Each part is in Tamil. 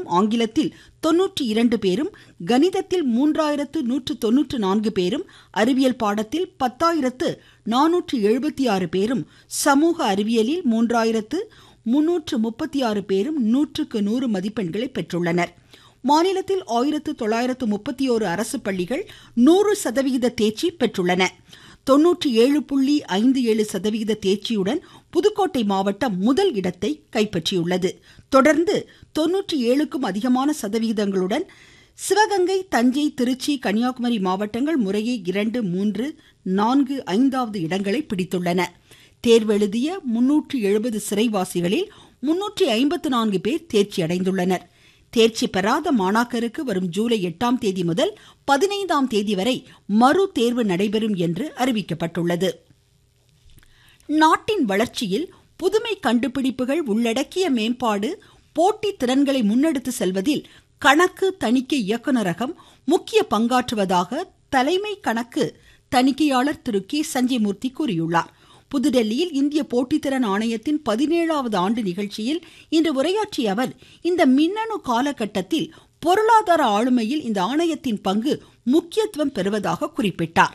ஆங்கிலத்தில் தொன்னூற்றி இரண்டு பேரும் கணிதத்தில் மூன்றாயிரத்து நூற்று தொன்னூற்று நான்கு பேரும் அறிவியல் பாடத்தில் பத்தாயிரத்து நானூற்று எழுபத்தி ஆறு பேரும் சமூக அறிவியலில் மூன்றாயிரத்து முன்னூற்று முப்பத்தி ஆறு பேரும் நூற்றுக்கு நூறு மதிப்பெண்களை பெற்றுள்ளனர் மாநிலத்தில் ஆயிரத்து தொள்ளாயிரத்து முப்பத்தி ஓரு அரசு பள்ளிகள் நூறு சதவிகித தேர்ச்சி பெற்றுள்ளன தொன்னூற்றி ஏழு புள்ளி ஐந்து ஏழு சதவிகித தேர்ச்சியுடன் புதுக்கோட்டை மாவட்டம் முதல் இடத்தை கைப்பற்றியுள்ளது தொடர்ந்து தொன்னூற்றி ஏழுக்கும் அதிகமான சதவிகிதங்களுடன் சிவகங்கை தஞ்சை திருச்சி கன்னியாகுமரி மாவட்டங்கள் முறையே இரண்டு மூன்று நான்கு ஐந்தாவது இடங்களை பிடித்துள்ளன தேர்வெழுதிய முன்னூற்றி எழுபது சிறைவாசிகளில் முன்னூற்றி ஐம்பத்து நான்கு பேர் தேர்ச்சி அடைந்துள்ளனர் தேர்ச்சி பெறாத மாணாக்கருக்கு வரும் ஜூலை எட்டாம் தேதி முதல் பதினைந்தாம் தேதி வரை மறு தேர்வு நடைபெறும் என்று அறிவிக்கப்பட்டுள்ளது நாட்டின் வளர்ச்சியில் புதுமை கண்டுபிடிப்புகள் உள்ளடக்கிய மேம்பாடு போட்டி திறன்களை முன்னெடுத்து செல்வதில் கணக்கு தணிக்கை இயக்குநரகம் முக்கிய பங்காற்றுவதாக தலைமை கணக்கு தணிக்கையாளர் திரு கே சஞ்சய்மூர்த்தி கூறியுள்ளார் புதுடெல்லியில் இந்திய போட்டித்திறன் ஆணையத்தின் பதினேழாவது ஆண்டு நிகழ்ச்சியில் இன்று உரையாற்றிய அவர் இந்த மின்னணு காலகட்டத்தில் பொருளாதார ஆளுமையில் இந்த ஆணையத்தின் பங்கு முக்கியத்துவம் பெறுவதாக குறிப்பிட்டார்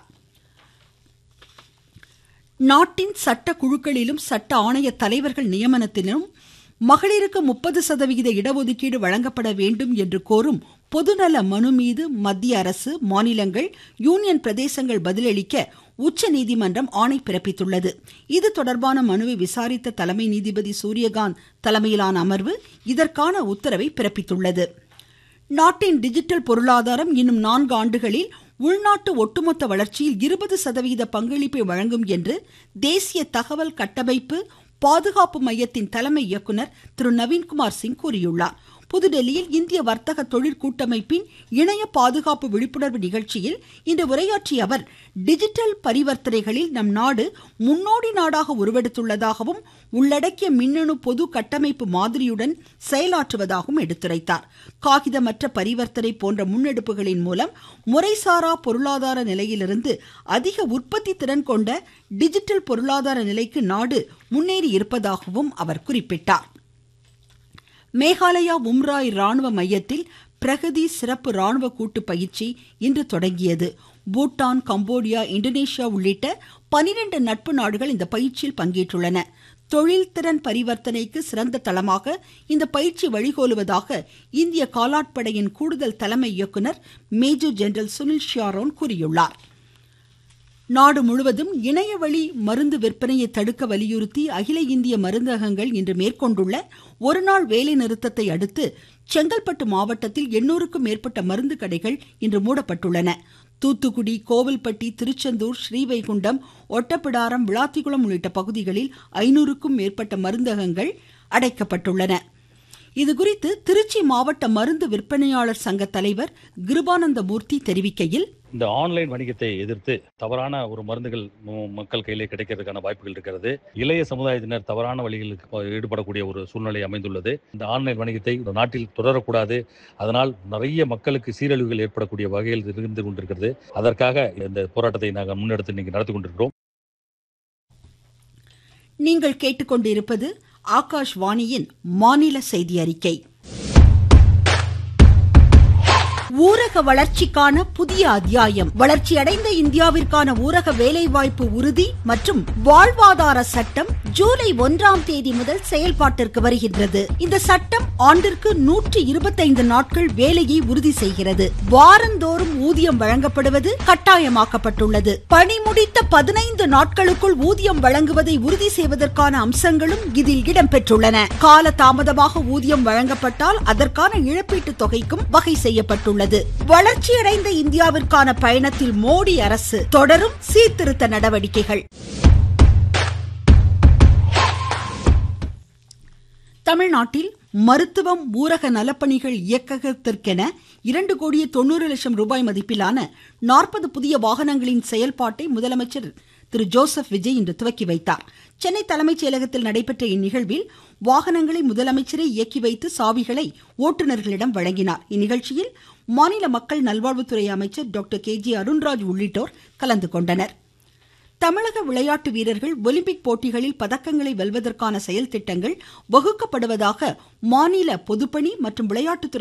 நாட்டின் சட்ட குழுக்களிலும் சட்ட ஆணைய தலைவர்கள் நியமனத்திலும் மகளிருக்கு முப்பது சதவிகித இடஒதுக்கீடு வழங்கப்பட வேண்டும் என்று கோரும் பொதுநல மனு மீது மத்திய அரசு மாநிலங்கள் யூனியன் பிரதேசங்கள் பதிலளிக்க உச்சநீதிமன்றம் ஆணை பிறப்பித்துள்ளது இது தொடர்பான மனுவை விசாரித்த தலைமை நீதிபதி சூரியகாந்த் தலைமையிலான அமர்வு இதற்கான உத்தரவை பிறப்பித்துள்ளது நாட்டின் டிஜிட்டல் பொருளாதாரம் இன்னும் நான்கு ஆண்டுகளில் உள்நாட்டு ஒட்டுமொத்த வளர்ச்சியில் இருபது சதவிகித பங்களிப்பை வழங்கும் என்று தேசிய தகவல் கட்டமைப்பு பாதுகாப்பு மையத்தின் தலைமை இயக்குனர் திரு நவீன்குமார் சிங் கூறியுள்ளார் புதுடெல்லியில் இந்திய வர்த்தக தொழில் கூட்டமைப்பின் இணைய பாதுகாப்பு விழிப்புணர்வு நிகழ்ச்சியில் இன்று உரையாற்றிய அவர் டிஜிட்டல் பரிவர்த்தனைகளில் நம் நாடு முன்னோடி நாடாக உருவெடுத்துள்ளதாகவும் உள்ளடக்கிய மின்னணு பொது கட்டமைப்பு மாதிரியுடன் செயலாற்றுவதாகவும் எடுத்துரைத்தார் காகிதமற்ற பரிவர்த்தனை போன்ற முன்னெடுப்புகளின் மூலம் முறைசாரா பொருளாதார நிலையிலிருந்து அதிக உற்பத்தி திறன் கொண்ட டிஜிட்டல் பொருளாதார நிலைக்கு நாடு முன்னேறி இருப்பதாகவும் அவர் குறிப்பிட்டார் மேகாலயா உம்ராய் ராணுவ மையத்தில் பிரகதி சிறப்பு ராணுவ கூட்டு பயிற்சி இன்று தொடங்கியது பூட்டான் கம்போடியா இந்தோனேஷியா உள்ளிட்ட பனிரெண்டு நட்பு நாடுகள் இந்த பயிற்சியில் பங்கேற்றுள்ளன தொழில்திறன் பரிவர்த்தனைக்கு சிறந்த தளமாக இந்த பயிற்சி வழிகோலுவதாக இந்திய காலாட்படையின் கூடுதல் தலைமை இயக்குனர் மேஜர் ஜெனரல் சுனில் ஷியாரோன் கூறியுள்ளார் நாடு முழுவதும் இணையவழி மருந்து விற்பனையை தடுக்க வலியுறுத்தி அகில இந்திய மருந்தகங்கள் இன்று மேற்கொண்டுள்ள ஒருநாள் வேலை நிறுத்தத்தை அடுத்து செங்கல்பட்டு மாவட்டத்தில் எண்ணூறுக்கும் மேற்பட்ட மருந்து கடைகள் இன்று மூடப்பட்டுள்ளன தூத்துக்குடி கோவில்பட்டி திருச்செந்தூர் ஸ்ரீவைகுண்டம் ஒட்டப்பிடாரம் விளாத்திக்குளம் உள்ளிட்ட பகுதிகளில் ஐநூறுக்கும் மேற்பட்ட மருந்தகங்கள் அடைக்கப்பட்டுள்ளன இதுகுறித்து திருச்சி மாவட்ட மருந்து விற்பனையாளர் சங்க தலைவர் கிருபானந்த மூர்த்தி தெரிவிக்கையில் இந்த ஆன்லைன் வணிகத்தை எதிர்த்து தவறான ஒரு மருந்துகள் மக்கள் கையிலே கிடைக்கிறதுக்கான வாய்ப்புகள் இருக்கிறது இளைய சமுதாயத்தினர் தவறான வழிகளுக்கு ஈடுபடக்கூடிய ஒரு சூழ்நிலை அமைந்துள்ளது இந்த ஆன்லைன் வணிகத்தை நாட்டில் தொடரக்கூடாது அதனால் நிறைய மக்களுக்கு சீரழிவுகள் ஏற்படக்கூடிய வகையில் இருந்து கொண்டிருக்கிறது அதற்காக இந்த போராட்டத்தை நாங்கள் முன்னெடுத்து இன்னைக்கு நடத்தி கொண்டிருக்கிறோம் நீங்கள் கேட்டுக்கொண்டிருப்பது ஆகாஷ்வாணியின் மாநில செய்தி அறிக்கை ஊரக வளர்ச்சிக்கான புதிய அத்தியாயம் வளர்ச்சியடைந்த இந்தியாவிற்கான ஊரக வேலைவாய்ப்பு உறுதி மற்றும் வாழ்வாதார சட்டம் ஜூலை ஒன்றாம் தேதி முதல் செயல்பாட்டிற்கு வருகின்றது இந்த சட்டம் ஆண்டிற்கு நூற்றி இருபத்தைந்து நாட்கள் வேலையை உறுதி செய்கிறது வாரந்தோறும் ஊதியம் வழங்கப்படுவது கட்டாயமாக்கப்பட்டுள்ளது பணி முடித்த பதினைந்து நாட்களுக்குள் ஊதியம் வழங்குவதை உறுதி செய்வதற்கான அம்சங்களும் இதில் இடம்பெற்றுள்ளன கால தாமதமாக ஊதியம் வழங்கப்பட்டால் அதற்கான இழப்பீட்டு தொகைக்கும் வகை செய்யப்பட்டுள்ளது உள்ளது வளர்ச்சியடைந்த இந்தியாவிற்கான பயணத்தில் மோடி அரசு தொடரும் சீர்திருத்த நடவடிக்கைகள் தமிழ்நாட்டில் மருத்துவம் ஊரக நலப்பணிகள் இயக்ககத்திற்கென இரண்டு கோடியே தொண்ணூறு லட்சம் ரூபாய் மதிப்பிலான நாற்பது புதிய வாகனங்களின் செயல்பாட்டை முதலமைச்சர் திரு ஜோசப் விஜய் இன்று துவக்கி வைத்தார் சென்னை தலைமைச் செயலகத்தில் நடைபெற்ற இந்நிகழ்வில் வாகனங்களை முதலமைச்சரே இயக்கி வைத்து சாவிகளை ஓட்டுநர்களிடம் வழங்கினார் இந்நிகழ்ச்சியில் மாநில மக்கள் நல்வாழ்வுத்துறை அமைச்சர் டாக்டர் கே ஜி அருண்ராஜ் உள்ளிட்டோர் கலந்து கொண்டனர் தமிழக விளையாட்டு வீரர்கள் ஒலிம்பிக் போட்டிகளில் பதக்கங்களை வெல்வதற்கான செயல் திட்டங்கள் வகுக்கப்படுவதாக மாநில பொதுப்பணி மற்றும் விளையாட்டுத்துறை